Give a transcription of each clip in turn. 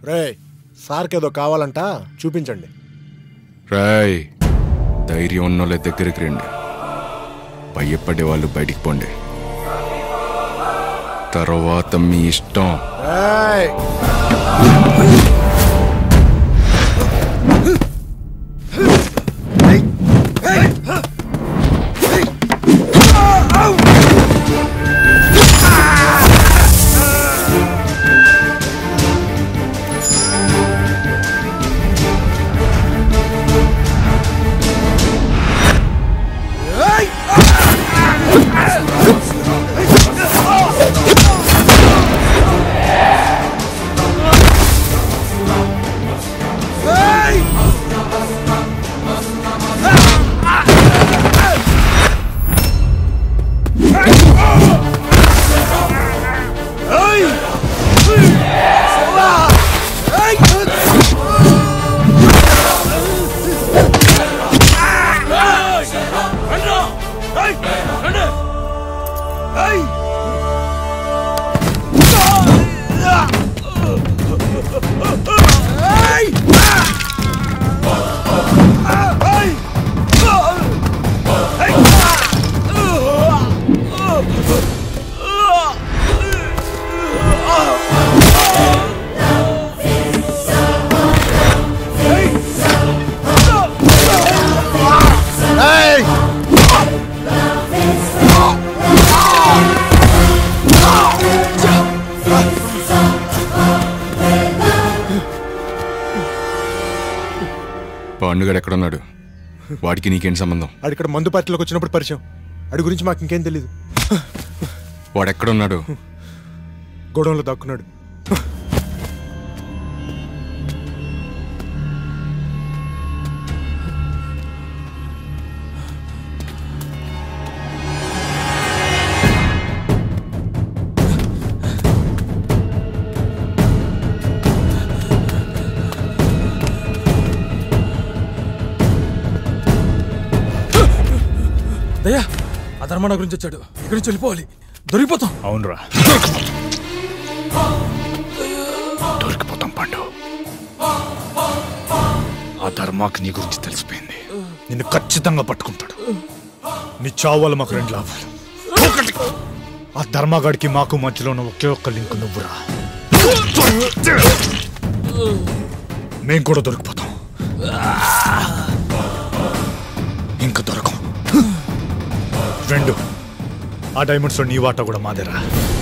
రే సార్కి ఏదో కావాలంట చూపించండి రాయ్ ధైర్యం ఉన్నోళ్ళ దగ్గరికి రండి భయపడే వాళ్ళు బయటికి పోండి తర్వాత మీ ఇష్టం రేయ్ రేయ్ పండుగడు ఎక్కడున్నాడు వాడికి నీకేంటి సంబంధం ఆడు ఇక్కడ మందు పార్టీలోకి వచ్చినప్పుడు పరిచయం ఆడి గురించి మాకు ఇంకేం తెలీదు వాడు ఎక్కడున్నాడు గొడవలో దాక్కున్నాడు దయ్యా ఆ ధర్మాన గురించి వచ్చాడు ఇక్కడి నుంచి వెళ్ళిపోవాలి దొరికిపోతాం అవునరా దొరికిపోతాం పండు ఆ ధర్మాకి నీ గురించి తెలిసిపోయింది నిన్ను ఖచ్చితంగా పట్టుకుంటాడు నీ చావు వల్ల మాకు రెండు లాభాలు ఒకటి ఆ ధర్మగాడికి మాకు మధ్యలో ఉన్న ఒకే ఒక్క లింక్ నువ్వురా మేం కూడా దొరికిపోతాం ఇంకా దొరకం రెండు ఆ డైమండ్స్ నీ వాటా కూడా మాదేరా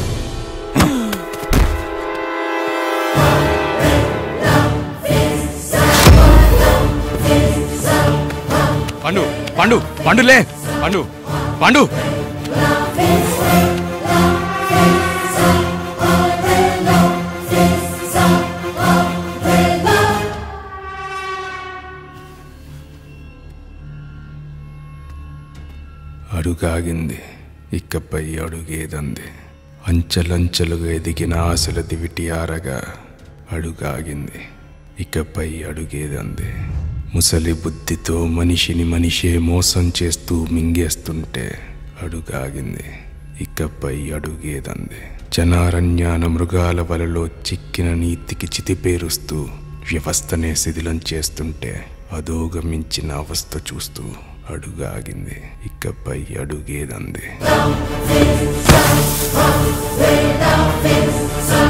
పండు పండు పండులే పండు పండు అడుగాగింది ఇకపై అడుగేదంది అంచెలంచెలుగా ఎదిగిన ఆశల దివిటి ఆరగా అడుగాగింది ఇకపై అడుగేదంది ముసలి బుద్ధితో మనిషిని మనిషే మోసం చేస్తూ మింగేస్తుంటే అడుగాగింది ఇకపై అడుగేదంది జనారణ్యాన మృగాల వలలో చిక్కిన నీతికి చితిపేరుస్తూ వ్యవస్థనే శిథిలం చేస్తుంటే అధోగమించిన అవస్థ చూస్తూ అడుగాగింది ఇకపై అడుగేదంది Without